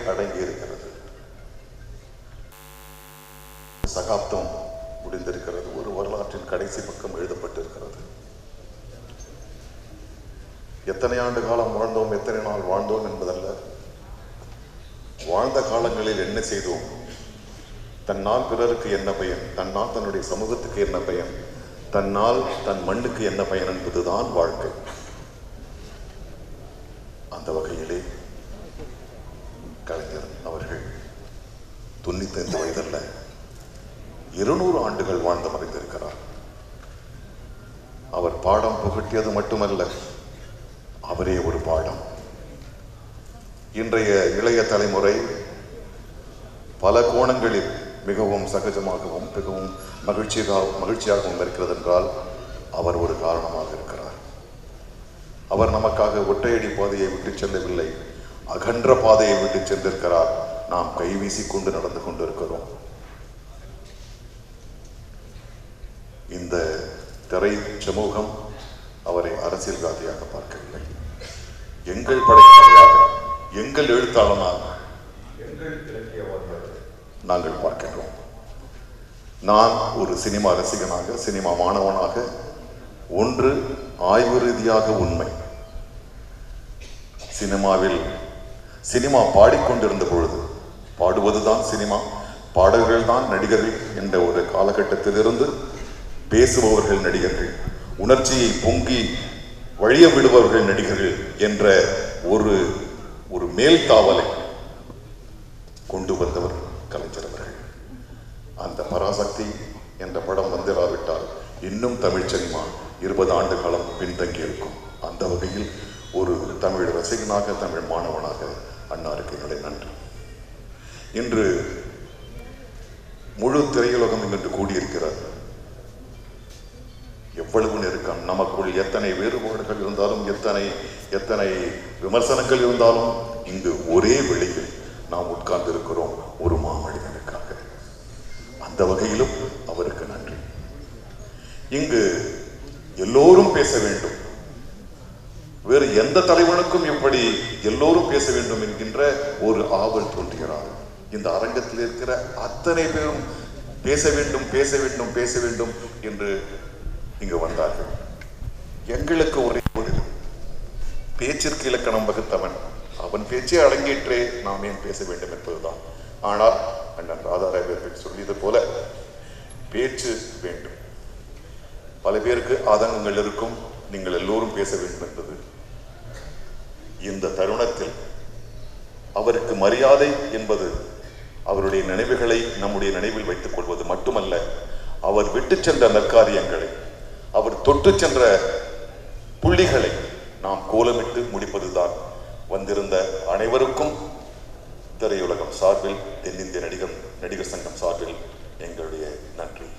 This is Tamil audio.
அடங்கி இருக்கிறது சகாப்தம் முடிந்திருக்கிறது ஒரு வரலாற்றின் கடைசி பக்கம் எழுதப்பட்டிருக்கிறது எத்தனை ஆண்டு காலம் வாழ்ந்தோம் எத்தனை நாள் வாழ்ந்தோம் என்பதல்ல வாழ்ந்த காலங்களில் என்ன செய்தோம் தன்னால் பிறருக்கு என்ன பயன் தன்னால் தன்னுடைய சமூகத்துக்கு என்ன பயன் தன்னால் தன் மண்ணுக்கு என்ன பயன் என்பதுதான் வாழ்க்கை அந்த வகையிலே கலைஞர் அவர்கள் தொண்ணூத்தைந்து வயதல்ல இருநூறு ஆண்டுகள் வாழ்ந்து மறைந்திருக்கிறார் அவர் பாடம் புகட்டியது மட்டுமல்ல அவரே ஒரு பாடம் இன்றைய இளைய தலைமுறை பல கோணங்களில் மிகவும் சகஜமாகவும் மிகவும் மகிழ்ச்சியாக மகிழ்ச்சியாகவும் இருக்கிறது என்றால் அவர் ஒரு காரணமாக இருக்கிறார் அவர் நமக்காக ஒற்றையடி பாதையை விட்டு செல்லவில்லை அகன்ற பாதையை விட்டு சென்றிருக்கிறார் நாம் கை வீசிக்கொண்டு நடந்து கொண்டிருக்கிறோம் இந்த திரை சமூகம் அவரை அரசியல்வாதியாக பார்க்கவில்லை எங்கள் படைப்பாளியாக எங்கள் எழுத்தாளனாக எங்கள் இலக்கியவாதியாக நாங்கள் பார்க்கின்றோம் நான் ஒரு சினிமா ரசிகனாக சினிமா மாணவனாக ஒன்று ஆய்வு ரீதியாக உண்மை சினிமாவில் சினிமா பாடிக்கொண்டிருந்த பொழுது பாடுவதுதான் சினிமா பாடல்கள் தான் நடிகர்கள் என்ற ஒரு காலகட்டத்திலிருந்து பேசுபவர்கள் நடிகர்கள் உணர்ச்சியை பொங்கி வழிய விடுபவர்கள் நடிகர்கள் என்ற ஒரு ஒரு மேல்தாவலை கொண்டு வந்தவர் கலைஞர் அவர்கள் அந்த பராசக்தி என்ற படம் வந்திராவிட்டால் இன்னும் தமிழ் சினிமா இருபது ஆண்டு காலம் பின்தங்கி இருக்கும் அந்த வகையில் ஒரு தமிழ் ரசிகனாக தமிழ் மாணவனாக அன்னாருக்கு என்னுடைய நன்றி இன்று முழு திரையுலகம் இங்கு கூடியிருக்கிறது எவ்வளவு நெருக்கம் நமக்குள் எத்தனை வேறுபாடுகள் இருந்தாலும் எத்தனை எத்தனை விமர்சனங்கள் இருந்தாலும் இங்கு ஒரே வெளியில் நாம் உட்கார்ந்து இருக்கிறோம் ஒரு மாமனிதனுக்காக அந்த வகையிலும் அவருக்கு நன்றி இங்கு எல்லோரும் பேச வேண்டும் வேறு எந்த தலைவனுக்கும் இப்படி எல்லோரும் பேச வேண்டும் என்கின்ற ஒரு ஆவல் தோன்றுகிறார் இந்த அரங்கத்தில் இருக்கிற அத்தனை பேரும் பேச வேண்டும் பேச வேண்டும் பேச வேண்டும் என்று இங்கு வந்தார்கள் எங்களுக்கு ஒரே ஒரு பேச்சிற்கு இலக்கணம் வகுத்தவன் அவன் பேச்சே அடங்கிற்றே நாம் ஏன் பேச வேண்டும் என்பதுதான் ஆனால் அண்ணன் ராதாராய் அவர்கள் சொல்லியது போல பேச்சு வேண்டும் பல பேருக்கு ஆதங்கங்கள் இருக்கும் நீங்கள் எல்லோரும் பேச வேண்டும் என்பது இந்த தருணத்தில் அவருக்கு மரியாதை என்பது அவருடைய நினைவுகளை நம்முடைய நினைவில் வைத்துக் கொள்வது மட்டுமல்ல அவர் விட்டு சென்ற நற்காரியங்களை அவர் தொட்டு சென்ற புள்ளிகளை நாம் கோலமிட்டு முடிப்பதுதான் வந்திருந்த அனைவருக்கும் திரையுலகம் சார்பில் தென்னிந்திய நடிகர் நடிகர் சங்கம் சார்பில் எங்களுடைய நன்றி